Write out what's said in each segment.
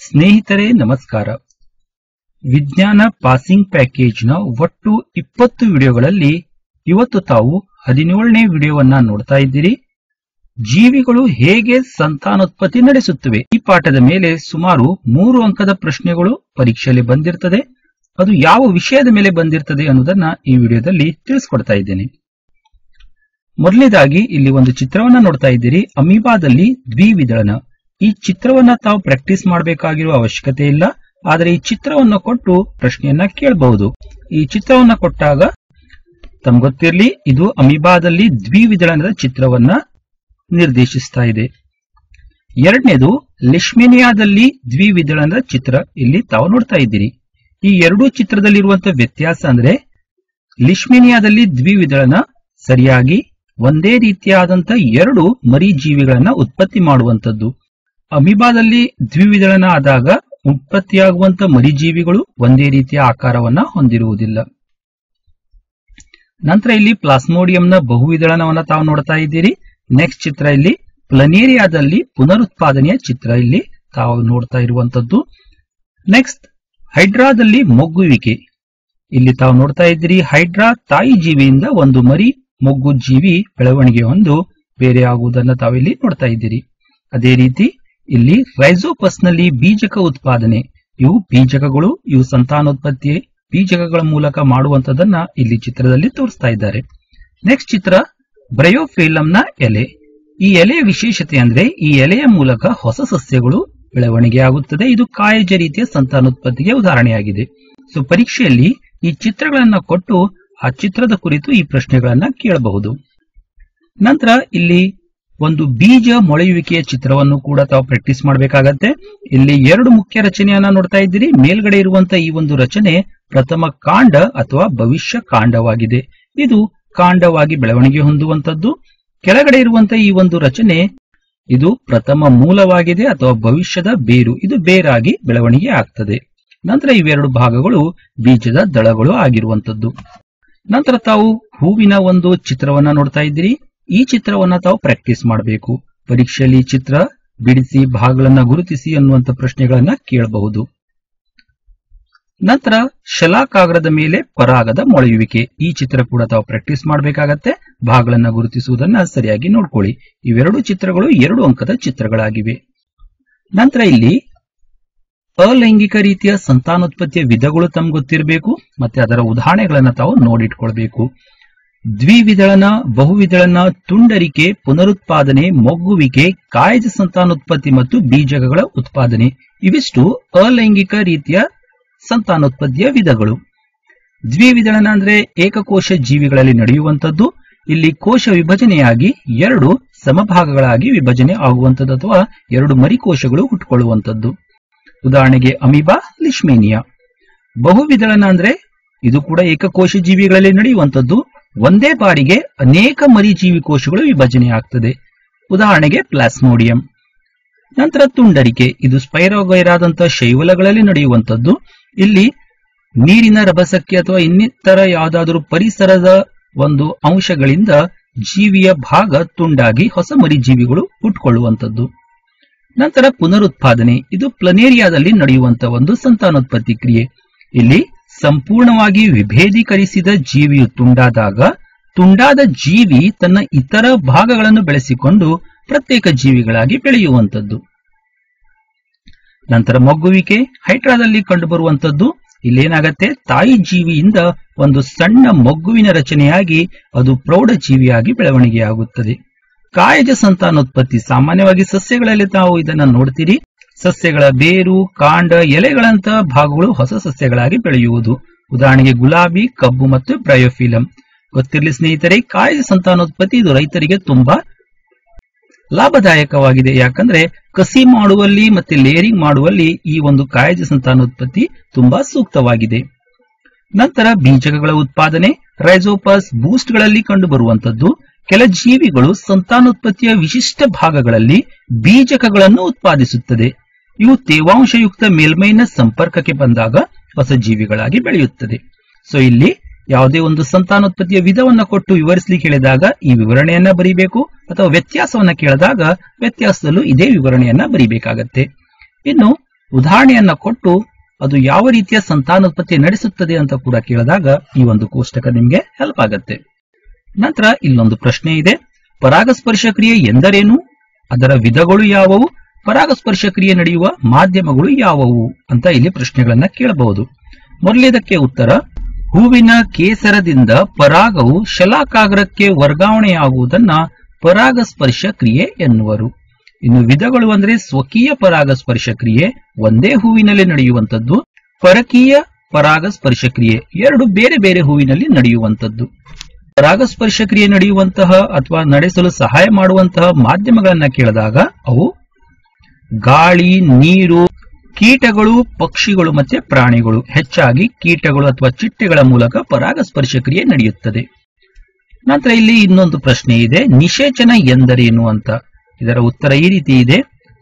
ಸ್ನೇಹಿತರೆ ನಮಸ್ಕಾರ ವಿಜ್ಞಾನ ಪಾಸಿಂಗ್ ಪ್ಯಾಕೇಜ್ನ ಒಟ್ಟು ಇಪ್ಪತ್ತು ವಿಡಿಯೋಗಳಲ್ಲಿ ಇವತ್ತು ತಾವು ಹದಿನೇಳನೇ ವಿಡಿಯೋವನ್ನ ನೋಡ್ತಾ ಇದ್ದೀರಿ ಜೀವಿಗಳು ಹೇಗೆ ಸಂತಾನೋತ್ಪತ್ತಿ ನಡೆಸುತ್ತವೆ ಈ ಪಾಠದ ಮೇಲೆ ಸುಮಾರು ಮೂರು ಅಂಕದ ಪ್ರಶ್ನೆಗಳು ಪರೀಕ್ಷೆಯಲ್ಲಿ ಬಂದಿರ್ತದೆ ಅದು ಯಾವ ವಿಷಯದ ಮೇಲೆ ಬಂದಿರ್ತದೆ ಅನ್ನೋದನ್ನ ಈ ವಿಡಿಯೋದಲ್ಲಿ ತಿಳಿಸ್ಕೊಡ್ತಾ ಇದ್ದೇನೆ ಮೊದಲನೇದಾಗಿ ಇಲ್ಲಿ ಒಂದು ಚಿತ್ರವನ್ನ ನೋಡ್ತಾ ಇದ್ದೀರಿ ಅಮೀಬಾದಲ್ಲಿ ದ್ವಿವಿದಳನ ಈ ಚಿತ್ರವನ್ನ ತಾವು ಪ್ರಾಕ್ಟೀಸ್ ಮಾಡಬೇಕಾಗಿರುವ ಅವಶ್ಯಕತೆ ಇಲ್ಲ ಆದರೆ ಈ ಚಿತ್ರವನ್ನು ಕೊಟ್ಟು ಪ್ರಶ್ನೆಯನ್ನ ಕೇಳಬಹುದು ಈ ಚಿತ್ರವನ್ನ ಕೊಟ್ಟಾಗ ತಮ್ಗೆ ಗೊತ್ತಿರಲಿ ಇದು ಅಮೀಬಾದಲ್ಲಿ ದ್ವಿವಿದಳನದ ಚಿತ್ರವನ್ನ ನಿರ್ದೇಶಿಸ್ತಾ ಇದೆ ಎರಡನೇದು ಲಿಶ್ಮೇನಿಯಾದಲ್ಲಿ ದ್ವಿವಿದಳನದ ಚಿತ್ರ ಇಲ್ಲಿ ತಾವು ನೋಡ್ತಾ ಇದ್ದೀರಿ ಈ ಎರಡೂ ಚಿತ್ರದಲ್ಲಿರುವಂತಹ ವ್ಯತ್ಯಾಸ ಅಂದ್ರೆ ಲಿಶ್ಮೇನಿಯಾದಲ್ಲಿ ದ್ವಿವಿದಳನ ಸರಿಯಾಗಿ ಒಂದೇ ರೀತಿಯಾದಂತ ಎರಡು ಮರಿ ಜೀವಿಗಳನ್ನ ಉತ್ಪತ್ತಿ ಮಾಡುವಂತದ್ದು ಅಮೀಬಾದಲ್ಲಿ ದ್ವಿವಿದಳನ ಆದಾಗ ಉತ್ಪತ್ತಿಯಾಗುವಂತ ಮರಿಜೀವಿಗಳು ಒಂದೇ ರೀತಿಯ ಆಕಾರವನ್ನ ಹೊಂದಿರುವುದಿಲ್ಲ ನಂತರ ಇಲ್ಲಿ ಪ್ಲಾಸ್ಮೋಡಿಯಂನ ಬಹುವಿದಳನವನ್ನ ತಾವು ನೋಡ್ತಾ ಇದ್ದೀರಿ ನೆಕ್ಸ್ಟ್ ಚಿತ್ರ ಇಲ್ಲಿ ಪ್ಲನೇರಿಯಾದಲ್ಲಿ ಪುನರುತ್ಪಾದನೆಯ ಚಿತ್ರ ಇಲ್ಲಿ ತಾವು ನೋಡ್ತಾ ಇರುವಂತದ್ದು ನೆಕ್ಸ್ಟ್ ಹೈಡ್ರಾದಲ್ಲಿ ಮೊಗ್ಗುವಿಕೆ ಇಲ್ಲಿ ತಾವು ನೋಡ್ತಾ ಇದ್ದೀರಿ ಹೈಡ್ರಾ ತಾಯಿ ಜೀವಿಯಿಂದ ಒಂದು ಮರಿ ಮೊಗ್ಗು ಜೀವಿ ಬೆಳವಣಿಗೆ ಹೊಂದು ಬೇರೆ ಆಗುವುದನ್ನು ತಾವಿಲ್ಲಿ ನೋಡ್ತಾ ಇದ್ದೀರಿ ಅದೇ ರೀತಿ ಇಲ್ಲಿ ರೈಸೋಪಸ್ ನಲ್ಲಿ ಬೀಜಕ ಉತ್ಪಾದನೆ ಇವು ಬೀಜಕಗಳು ಇವು ಸಂತಾನೋತ್ಪತ್ತಿ ಬೀಜಕಗಳ ಮೂಲಕ ಮಾಡುವಂತದನ್ನ ಇಲ್ಲಿ ಚಿತ್ರದಲ್ಲಿ ತೋರಿಸ್ತಾ ಇದ್ದಾರೆ ನೆಕ್ಸ್ಟ್ ಚಿತ್ರ ಬ್ರಯೋಫೇಲಂನ ಎಲೆ ಈ ಎಲೆಯ ವಿಶೇಷತೆ ಅಂದ್ರೆ ಈ ಎಲೆಯ ಮೂಲಕ ಹೊಸ ಸಸ್ಯಗಳು ಬೆಳವಣಿಗೆ ಆಗುತ್ತದೆ ಇದು ಕಾಯಜ ರೀತಿಯ ಸಂತಾನೋತ್ಪತ್ತಿಗೆ ಉದಾಹರಣೆಯಾಗಿದೆ ಸೊ ಪರೀಕ್ಷೆಯಲ್ಲಿ ಈ ಚಿತ್ರಗಳನ್ನ ಕೊಟ್ಟು ಆ ಚಿತ್ರದ ಕುರಿತು ಈ ಪ್ರಶ್ನೆಗಳನ್ನ ಕೇಳಬಹುದು ನಂತರ ಇಲ್ಲಿ ಒಂದು ಬೀಜ ಮೊಳೆಯುವಿಕೆಯ ಚಿತ್ರವನ್ನು ಕೂಡ ತಾವು ಪ್ರಾಕ್ಟೀಸ್ ಮಾಡಬೇಕಾಗತ್ತೆ ಇಲ್ಲಿ ಎರಡು ಮುಖ್ಯ ರಚನೆಯನ್ನ ನೋಡ್ತಾ ಇದ್ದೀರಿ ಮೇಲ್ಗಡೆ ಇರುವಂತ ಈ ಒಂದು ರಚನೆ ಪ್ರಥಮ ಕಾಂಡ ಅಥವಾ ಭವಿಷ್ಯ ಕಾಂಡವಾಗಿದೆ ಇದು ಕಾಂಡವಾಗಿ ಬೆಳವಣಿಗೆ ಹೊಂದುವಂತದ್ದು ಕೆಳಗಡೆ ಇರುವಂತ ಈ ಒಂದು ರಚನೆ ಇದು ಪ್ರಥಮ ಮೂಲವಾಗಿದೆ ಅಥವಾ ಭವಿಷ್ಯದ ಬೇರು ಇದು ಬೇರಾಗಿ ಬೆಳವಣಿಗೆ ಆಗ್ತದೆ ನಂತರ ಇವೆರಡು ಭಾಗಗಳು ಬೀಜದ ದಳಗಳು ಆಗಿರುವಂತದ್ದು ನಂತರ ತಾವು ಹೂವಿನ ಒಂದು ಚಿತ್ರವನ್ನ ನೋಡ್ತಾ ಇದ್ದೀರಿ ಈ ಚಿತ್ರವನ್ನ ತಾವು ಪ್ರಾಕ್ಟೀಸ್ ಮಾಡಬೇಕು ಪರೀಕ್ಷೆಯಲ್ಲಿ ಈ ಚಿತ್ರ ಬಿಡಿಸಿ ಭಾಗಗಳನ್ನ ಗುರುತಿಸಿ ಅನ್ನುವಂತ ಪ್ರಶ್ನೆಗಳನ್ನ ಕೇಳಬಹುದು ನಂತರ ಶಲಾಕಾಗ್ರದ ಮೇಲೆ ಪರಾಗದ ಮೊಳೆಯುವಿಕೆ ಈ ಚಿತ್ರ ಕೂಡ ತಾವು ಪ್ರಾಕ್ಟೀಸ್ ಮಾಡಬೇಕಾಗತ್ತೆ ಭಾಗಗಳನ್ನ ಗುರುತಿಸುವುದನ್ನ ಸರಿಯಾಗಿ ನೋಡ್ಕೊಳ್ಳಿ ಇವೆರಡು ಚಿತ್ರಗಳು ಎರಡು ಅಂಕದ ಚಿತ್ರಗಳಾಗಿವೆ ನಂತರ ಇಲ್ಲಿ ಅಲೈಂಗಿಕ ರೀತಿಯ ಸಂತಾನೋತ್ಪತ್ತಿಯ ವಿಧಗಳು ತಮ್ಗೆ ಗೊತ್ತಿರಬೇಕು ಮತ್ತೆ ಅದರ ಉದಾಹರಣೆಗಳನ್ನ ತಾವು ನೋಡಿಟ್ಕೊಳ್ಬೇಕು ದ್ವಿವಿದಳನ ಬಹುವಿದಳನ ತುಂಡರಿಕೆ ಪುನರುತ್ಪಾದನೆ ಮೊಗ್ಗುವಿಕೆ ಕಾಯಜ ಸಂತಾನೋತ್ಪತ್ತಿ ಮತ್ತು ಬೀಜಕಗಳ ಉತ್ಪಾದನೆ ಇವಿಷ್ಟು ಅಲೈಂಗಿಕ ರೀತಿಯ ಸಂತಾನೋತ್ಪತ್ತಿಯ ವಿಧಗಳು ದ್ವಿವಿದಳನ ಅಂದ್ರೆ ಏಕಕೋಶ ಜೀವಿಗಳಲ್ಲಿ ನಡೆಯುವಂತದ್ದು ಇಲ್ಲಿ ಕೋಶ ವಿಭಜನೆಯಾಗಿ ಎರಡು ಸಮಭಾಗಗಳಾಗಿ ವಿಭಜನೆ ಆಗುವಂತದ್ದು ಅಥವಾ ಎರಡು ಮರಿಕೋಶಗಳು ಹುಟ್ಟುಕೊಳ್ಳುವಂತದ್ದು ಉದಾಹರಣೆಗೆ ಅಮೀಬಾ ಲಿಶ್ಮೇನಿಯಾ ಬಹುವಿದಳನ ಅಂದ್ರೆ ಇದು ಕೂಡ ಏಕಕೋಶ ಜೀವಿಗಳಲ್ಲಿ ನಡೆಯುವಂತದ್ದು ಒಂದೇ ಬಾರಿಗೆ ಅನೇಕ ಮರಿಜೀವಿ ಕೋಶಗಳು ವಿಭಜನೆ ಆಗ್ತದೆ ಉದಾಹರಣೆಗೆ ಪ್ಲಾಸ್ಮೋಡಿಯಂ ನಂತರ ತುಂಡರಿಕೆ ಇದು ಸ್ಪೈರೋಗೈರಾದಂತಹ ಶೈವಲಗಳಲ್ಲಿ ನಡೆಯುವಂತದ್ದು ಇಲ್ಲಿ ನೀರಿನ ರಭಸಕ್ಕೆ ಅಥವಾ ಇನ್ನಿತರ ಯಾವುದಾದರೂ ಪರಿಸರದ ಒಂದು ಅಂಶಗಳಿಂದ ಜೀವಿಯ ಭಾಗ ತುಂಡಾಗಿ ಹೊಸ ಮರಿಜೀವಿಗಳು ಹುಟ್ಟುಕೊಳ್ಳುವಂತದ್ದು ನಂತರ ಪುನರುತ್ಪಾದನೆ ಇದು ಪ್ಲನೇರಿಯಾದಲ್ಲಿ ನಡೆಯುವಂತಹ ಒಂದು ಸಂತಾನೋತ್ಪತ್ತಿ ಕ್ರಿಯೆ ಇಲ್ಲಿ ಸಂಪೂರ್ಣವಾಗಿ ವಿಭೇದೀಕರಿಸಿದ ಜೀವಿಯು ತುಂಡಾದಾಗ ತುಂಡಾದ ಜೀವಿ ತನ್ನ ಇತರ ಭಾಗಗಳನ್ನು ಬೆಳೆಸಿಕೊಂಡು ಪ್ರತ್ಯೇಕ ಜೀವಿಗಳಾಗಿ ಬೆಳೆಯುವಂತದ್ದು ನಂತರ ಮೊಗ್ಗುವಿಕೆ ಹೈಡ್ರಾದಲ್ಲಿ ಕಂಡುಬರುವಂತದ್ದು ಇಲ್ಲೇನಾಗತ್ತೆ ತಾಯಿ ಜೀವಿಯಿಂದ ಒಂದು ಸಣ್ಣ ಮೊಗ್ಗುವಿನ ರಚನೆಯಾಗಿ ಅದು ಪ್ರೌಢ ಜೀವಿಯಾಗಿ ಬೆಳವಣಿಗೆಯಾಗುತ್ತದೆ ಕಾಯಜ ಸಂತಾನೋತ್ಪತ್ತಿ ಸಾಮಾನ್ಯವಾಗಿ ಸಸ್ಯಗಳಲ್ಲಿ ತಾವು ಇದನ್ನ ನೋಡ್ತೀರಿ ಸಸ್ಯಗಳ ಬೇರು ಕಾಂಡ ಎಲೆಗಳಂತಹ ಭಾಗಗಳು ಹೊಸ ಸಸ್ಯಗಳಾಗಿ ಬೆಳೆಯುವುದು ಉದಾಹರಣೆಗೆ ಗುಲಾಬಿ ಕಬ್ಬು ಮತ್ತು ಬ್ರಯೋಫಿಲಂ ಗೊತ್ತಿರಲಿ ಸ್ನೇಹಿತರೆ ಕಾಯಜ ಸಂತಾನೋತ್ಪತ್ತಿ ಇದು ರೈತರಿಗೆ ತುಂಬಾ ಲಾಭದಾಯಕವಾಗಿದೆ ಯಾಕಂದ್ರೆ ಕಸಿ ಮಾಡುವಲ್ಲಿ ಮತ್ತೆ ಲೇಯರಿಂಗ್ ಮಾಡುವಲ್ಲಿ ಈ ಒಂದು ಕಾಯಜ ಸಂತಾನೋತ್ಪತ್ತಿ ತುಂಬಾ ಸೂಕ್ತವಾಗಿದೆ ನಂತರ ಬೀಜಕಗಳ ಉತ್ಪಾದನೆ ರೈಸೋಪಸ್ ಬೂಸ್ಟ್ಗಳಲ್ಲಿ ಕಂಡುಬರುವಂತದ್ದು ಕೆಲ ಜೀವಿಗಳು ಸಂತಾನೋತ್ಪತ್ತಿಯ ವಿಶಿಷ್ಟ ಭಾಗಗಳಲ್ಲಿ ಬೀಜಕಗಳನ್ನು ಉತ್ಪಾದಿಸುತ್ತದೆ ಇವು ತೇವಾಂಶಯುಕ್ತ ಮೇಲ್ಮೈನ ಸಂಪರ್ಕಕ್ಕೆ ಬಂದಾಗ ಹೊಸ ಜೀವಿಗಳಾಗಿ ಬೆಳೆಯುತ್ತದೆ ಸೊ ಇಲ್ಲಿ ಯಾವುದೇ ಒಂದು ಸಂತಾನೋತ್ಪತ್ತಿಯ ವಿಧವನ್ನ ಕೊಟ್ಟು ವಿವರಿಸಲಿಕ್ಕೆ ಹೇಳಿದಾಗ ಈ ವಿವರಣೆಯನ್ನ ಬರೀಬೇಕು ಅಥವಾ ವ್ಯತ್ಯಾಸವನ್ನ ಕೇಳಿದಾಗ ವ್ಯತ್ಯಾಸದಲ್ಲೂ ಇದೇ ವಿವರಣೆಯನ್ನ ಬರೀಬೇಕಾಗತ್ತೆ ಇನ್ನು ಉದಾಹರಣೆಯನ್ನ ಕೊಟ್ಟು ಅದು ಯಾವ ರೀತಿಯ ಸಂತಾನೋತ್ಪತ್ತಿ ನಡೆಸುತ್ತದೆ ಅಂತ ಕೂಡ ಕೇಳಿದಾಗ ಈ ಒಂದು ಕೋಷ್ಟಕ ನಿಮ್ಗೆ ಹೆಲ್ಪ್ ಆಗತ್ತೆ ನಂತರ ಇಲ್ಲೊಂದು ಪ್ರಶ್ನೆ ಇದೆ ಪರಾಗಸ್ಪರ್ಶ ಕ್ರಿಯೆ ಎಂದರೇನು ಅದರ ವಿಧಗಳು ಯಾವುವು ಪರಾಗಸ್ಪರ್ಶ ಕ್ರಿಯೆ ನಡೆಯುವ ಮಾಧ್ಯಮಗಳು ಯಾವುವು ಅಂತ ಇಲ್ಲಿ ಪ್ರಶ್ನೆಗಳನ್ನ ಕೇಳಬಹುದು ಮೊದಲೇದಕ್ಕೆ ಉತ್ತರ ಹೂವಿನ ಕೇಸರದಿಂದ ಪರಾಗವು ಶಲಾಕಾಗ್ರಕ್ಕೆ ವರ್ಗಾವಣೆಯಾಗುವುದನ್ನ ಪರಾಗಸ್ಪರ್ಶ ಕ್ರಿಯೆ ಎನ್ನುವರು ಇನ್ನು ವಿಧಗಳು ಅಂದ್ರೆ ಸ್ವಕೀಯ ಪರಾಗಸ್ಪರ್ಶ ಕ್ರಿಯೆ ಒಂದೇ ಹೂವಿನಲ್ಲಿ ನಡೆಯುವಂತದ್ದು ಪರಕೀಯ ಪರಾಗಸ್ಪರ್ಶ ಕ್ರಿಯೆ ಎರಡು ಬೇರೆ ಬೇರೆ ಹೂವಿನಲ್ಲಿ ನಡೆಯುವಂತದ್ದು ಪರಾಗಸ್ಪರ್ಶ ಕ್ರಿಯೆ ನಡೆಯುವಂತಹ ಅಥವಾ ನಡೆಸಲು ಸಹಾಯ ಮಾಡುವಂತಹ ಮಾಧ್ಯಮಗಳನ್ನ ಕೇಳಿದಾಗ ಅವು ಗಾಳಿ ನೀರು ಕೀಟಗಳು ಪಕ್ಷಿಗಳು ಮತ್ತೆ ಪ್ರಾಣಿಗಳು ಹೆಚ್ಚಾಗಿ ಕೀಟಗಳು ಅಥವಾ ಚಿಟ್ಟೆಗಳ ಮೂಲಕ ಪರಾಗಸ್ಪರ್ಶ ಕ್ರಿಯೆ ನಡೆಯುತ್ತದೆ ನಂತರ ಇಲ್ಲಿ ಇನ್ನೊಂದು ಪ್ರಶ್ನೆ ಇದೆ ನಿಷೇಚನ ಎಂದರೇನು ಅಂತ ಇದರ ಉತ್ತರ ಈ ರೀತಿ ಇದೆ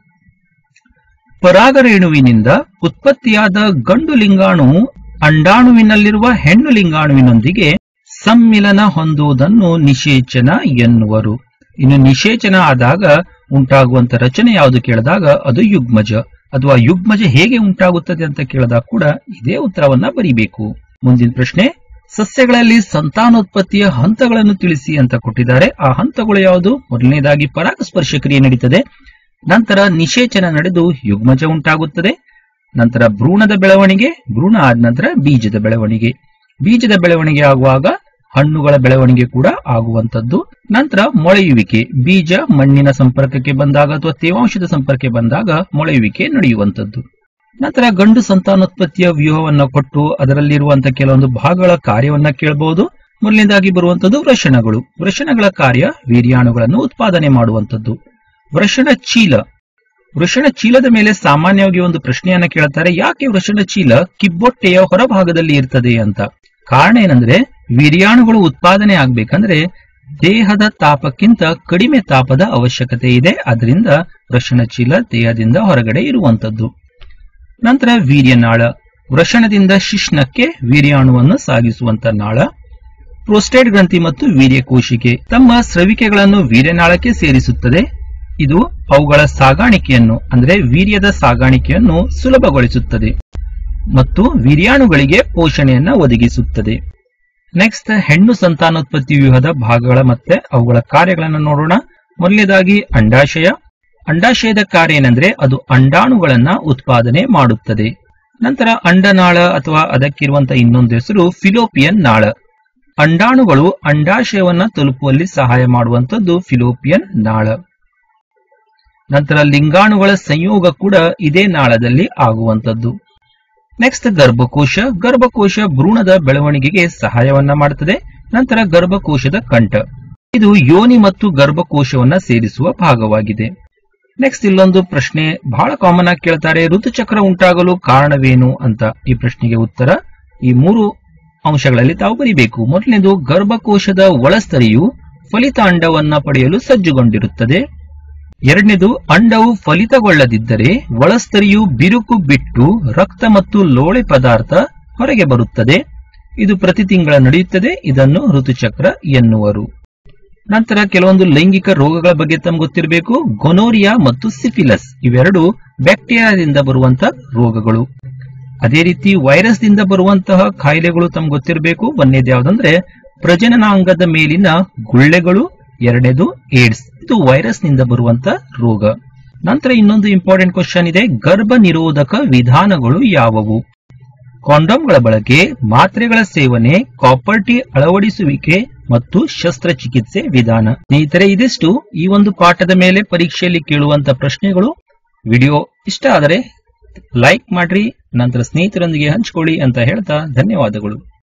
ಪರಾಗರೇಣುವಿನಿಂದ ಉತ್ಪತ್ತಿಯಾದ ಗಂಡು ಲಿಂಗಾಣುವು ಅಂಡಾಣುವಿನಲ್ಲಿರುವ ಹೆಣ್ಣು ಲಿಂಗಾಣುವಿನೊಂದಿಗೆ ಸಮ್ಮಿಲನ ಹೊಂದುವುದನ್ನು ನಿಷೇಚನ ಎನ್ನುವರು ಇನ್ನು ನಿಷೇಚನ ಆದಾಗ ಉಂಟಾಗುವಂತ ರಚನೆ ಯಾವುದು ಕೇಳಿದಾಗ ಅದು ಯುಗ್ಮಜ ಅಥವಾ ಯುಗ್ಮಜ ಹೇಗೆ ಉಂಟಾಗುತ್ತದೆ ಅಂತ ಕೇಳಿದಾಗ ಕೂಡ ಇದೇ ಉತ್ತರವನ್ನ ಬರೀಬೇಕು ಮುಂದಿನ ಪ್ರಶ್ನೆ ಸಸ್ಯಗಳಲ್ಲಿ ಸಂತಾನೋತ್ಪತ್ತಿಯ ಹಂತಗಳನ್ನು ತಿಳಿಸಿ ಅಂತ ಕೊಟ್ಟಿದ್ದಾರೆ ಆ ಹಂತಗಳು ಯಾವುದು ಮೊದಲನೇದಾಗಿ ಪರಾಗಸ್ಪರ್ಶ ಕ್ರಿಯೆ ನಡೀತದೆ ನಂತರ ನಿಷೇಚನ ನಡೆದು ಯುಗ್ಮಜ ಉಂಟಾಗುತ್ತದೆ ನಂತರ ಭ್ರೂಣದ ಬೆಳವಣಿಗೆ ಭ್ರೂಣ ಆದ ನಂತರ ಬೀಜದ ಬೆಳವಣಿಗೆ ಬೀಜದ ಬೆಳವಣಿಗೆ ಆಗುವಾಗ ಹಣ್ಣುಗಳ ಬೆಳವಣಿಗೆ ಕೂಡ ಆಗುವಂತದ್ದು ನಂತರ ಮೊಳೆಯುವಿಕೆ ಬೀಜ ಮಣ್ಣಿನ ಸಂಪರ್ಕಕ್ಕೆ ಬಂದಾಗ ಅಥವಾ ತೇವಾಂಶದ ಸಂಪರ್ಕಕ್ಕೆ ಬಂದಾಗ ಮೊಳೆಯುವಿಕೆ ನಡೆಯುವಂತದ್ದು ನಂತರ ಗಂಡು ಸಂತಾನೋತ್ಪತ್ತಿಯ ವ್ಯೂಹವನ್ನ ಕೊಟ್ಟು ಅದರಲ್ಲಿರುವಂತಹ ಕೆಲವೊಂದು ಭಾಗಗಳ ಕಾರ್ಯವನ್ನ ಕೇಳಬಹುದು ಮೊದಲನೇದಾಗಿ ಬರುವಂತದ್ದು ವೃಷಣಗಳು ವೃಷಣಗಳ ಕಾರ್ಯ ವೀರ್ಯಾಣುಗಳನ್ನು ಉತ್ಪಾದನೆ ಮಾಡುವಂತದ್ದು ವೃಷಣ ಚೀಲ ವೃಷಣ ಚೀಲದ ಮೇಲೆ ಸಾಮಾನ್ಯವಾಗಿ ಒಂದು ಪ್ರಶ್ನೆಯನ್ನ ಕೇಳ್ತಾರೆ ಯಾಕೆ ವೃಷಣ ಚೀಲ ಕಿಬ್ಬೊಟ್ಟೆಯ ಹೊರಭಾಗದಲ್ಲಿ ಇರ್ತದೆ ಅಂತ ಕಾರಣ ಏನಂದ್ರೆ ವೀರ್ಯಾಣುಗಳು ಉತ್ಪಾದನೆ ಆಗ್ಬೇಕಂದ್ರೆ ದೇಹದ ತಾಪಕ್ಕಿಂತ ಕಡಿಮೆ ತಾಪದ ಅವಶ್ಯಕತೆ ಇದೆ ಅದರಿಂದ ವೃಷಣ ಚೀಲ ದೇಹದಿಂದ ಹೊರಗಡೆ ಇರುವಂತದ್ದು ನಂತರ ವೀರ್ಯನಾಳ ವೃಷಣದಿಂದ ಶಿಶ್ನಕ್ಕೆ ವೀರ್ಯಾಣುವನ್ನು ಸಾಗಿಸುವಂತ ನಾಳ ಪ್ರೋಸ್ಟೇಟ್ ಗ್ರಂಥಿ ಮತ್ತು ವೀರ್ಯಕೋಶಿಕೆ ತಮ್ಮ ಸ್ರವಿಕೆಗಳನ್ನು ವೀರ್ಯನಾಳಕ್ಕೆ ಸೇರಿಸುತ್ತದೆ ಇದು ಅವುಗಳ ಸಾಗಾಣಿಕೆಯನ್ನು ಅಂದ್ರೆ ವೀರ್ಯದ ಸಾಗಾಣಿಕೆಯನ್ನು ಸುಲಭಗೊಳಿಸುತ್ತದೆ ಮತ್ತು ವೀರ್ಯಾಣುಗಳಿಗೆ ಪೋಷಣೆಯನ್ನ ಒದಗಿಸುತ್ತದೆ ನೆಕ್ಸ್ಟ್ ಹೆಣ್ಣು ಸಂತಾನೋತ್ಪತ್ತಿ ವ್ಯೂಹದ ಭಾಗಗಳ ಮತ್ತೆ ಅವುಗಳ ಕಾರ್ಯಗಳನ್ನು ನೋಡೋಣ ಮೊದಲನೇದಾಗಿ ಅಂಡಾಶಯ ಅಂಡಾಶಯದ ಕಾರ್ಯ ಏನಂದ್ರೆ ಅದು ಅಂಡಾಣುಗಳನ್ನ ಉತ್ಪಾದನೆ ಮಾಡುತ್ತದೆ ನಂತರ ಅಂಡನಾಳ ಅಥವಾ ಅದಕ್ಕಿರುವಂತಹ ಇನ್ನೊಂದು ಹೆಸರು ಫಿಲೋಪಿಯನ್ ನಾಳ ಅಂಡಾಣುಗಳು ಅಂಡಾಶಯವನ್ನ ತಲುಪುವಲ್ಲಿ ಸಹಾಯ ಮಾಡುವಂತದ್ದು ಫಿಲೋಪಿಯನ್ ನಾಳ ನಂತರ ಲಿಂಗಾಣುಗಳ ಸಂಯೋಗ ಕೂಡ ಇದೇ ನಾಳದಲ್ಲಿ ಆಗುವಂತದ್ದು ನೆಕ್ಸ್ಟ್ ಗರ್ಭಕೋಶ ಗರ್ಭಕೋಶ ಭ್ರೂಣದ ಬೆಳವಣಿಗೆಗೆ ಸಹಾಯವನ್ನ ಮಾಡುತ್ತದೆ ನಂತರ ಗರ್ಭಕೋಶದ ಕಂಠ ಇದು ಯೋನಿ ಮತ್ತು ಗರ್ಭಕೋಶವನ್ನ ಸೇರಿಸುವ ಭಾಗವಾಗಿದೆ ನೆಕ್ಸ್ಟ್ ಇಲ್ಲೊಂದು ಪ್ರಶ್ನೆ ಬಹಳ ಕಾಮನ್ ಆಗಿ ಕೇಳ್ತಾರೆ ಋತುಚಕ್ರ ಉಂಟಾಗಲು ಕಾರಣವೇನು ಅಂತ ಈ ಪ್ರಶ್ನೆಗೆ ಉತ್ತರ ಈ ಮೂರು ಅಂಶಗಳಲ್ಲಿ ತಾವು ಬರಿಬೇಕು ಮೊದಲನೇದು ಗರ್ಭಕೋಶದ ಒಳಸ್ತರಿಯು ಫಲಿತ ಅಂಡವನ್ನ ಪಡೆಯಲು ಸಜ್ಜುಗೊಂಡಿರುತ್ತದೆ ಎರಡನೇದು ಅಂಡವು ಫಲಿತಗೊಳ್ಳದಿದ್ದರೆ ಒಳಸ್ತರಿಯು ಬಿರುಕು ಬಿಟ್ಟು ರಕ್ತ ಮತ್ತು ಲೋಳೆ ಪದಾರ್ಥ ಹೊರಗೆ ಬರುತ್ತದೆ ಇದು ಪ್ರತಿ ತಿಂಗಳ ನಡೆಯುತ್ತದೆ ಇದನ್ನು ಋತುಚಕ್ರ ಎನ್ನುವರು ನಂತರ ಕೆಲವೊಂದು ಲೈಂಗಿಕ ರೋಗಗಳ ಬಗ್ಗೆ ತಮ್ಗೆ ಗೊತ್ತಿರಬೇಕು ಗೊನೋರಿಯಾ ಮತ್ತು ಸಿಫಿಲಸ್ ಇವೆರಡು ಬ್ಯಾಕ್ಟೀರಿಯಾದಿಂದ ಬರುವಂತಹ ರೋಗಗಳು ಅದೇ ರೀತಿ ವೈರಸ್ ದಿಂದ ಬರುವಂತಹ ಕಾಯಿಲೆಗಳು ತಮ್ಗೆ ಗೊತ್ತಿರಬೇಕು ಒಂದೇದು ಯಾವ್ದಂದ್ರೆ ಪ್ರಜನನಾಂಗದ ಮೇಲಿನ ಗುಳ್ಳೆಗಳು ಎರಡನೇದು ಏಡ್ಸ್ ಇದು ವೈರಸ್ ನಿಂದ ಬರುವಂತ ರೋಗ ನಂತರ ಇನ್ನೊಂದು ಇಂಪಾರ್ಟೆಂಟ್ ಕ್ವಶನ್ ಇದೆ ಗರ್ಭ ನಿರೋಧಕ ವಿಧಾನಗಳು ಯಾವುವು ಕಾಂಡೋಮ್ಗಳ ಬಳಕೆ ಮಾತ್ರೆಗಳ ಸೇವನೆ ಕಾಪರ್ ಟಿ ಅಳವಡಿಸುವಿಕೆ ಮತ್ತು ಶಸ್ತ್ರಚಿಕಿತ್ಸೆ ವಿಧಾನ ಸ್ನೇಹಿತರೆ ಇದಿಷ್ಟು ಈ ಒಂದು ಪಾಠದ ಮೇಲೆ ಪರೀಕ್ಷೆಯಲ್ಲಿ ಕೇಳುವಂತ ಪ್ರಶ್ನೆಗಳು ವಿಡಿಯೋ ಇಷ್ಟ ಆದರೆ ಲೈಕ್ ಮಾಡ್ರಿ ನಂತರ ಸ್ನೇಹಿತರೊಂದಿಗೆ ಹಂಚಿಕೊಳ್ಳಿ ಅಂತ ಹೇಳ್ತಾ ಧನ್ಯವಾದಗಳು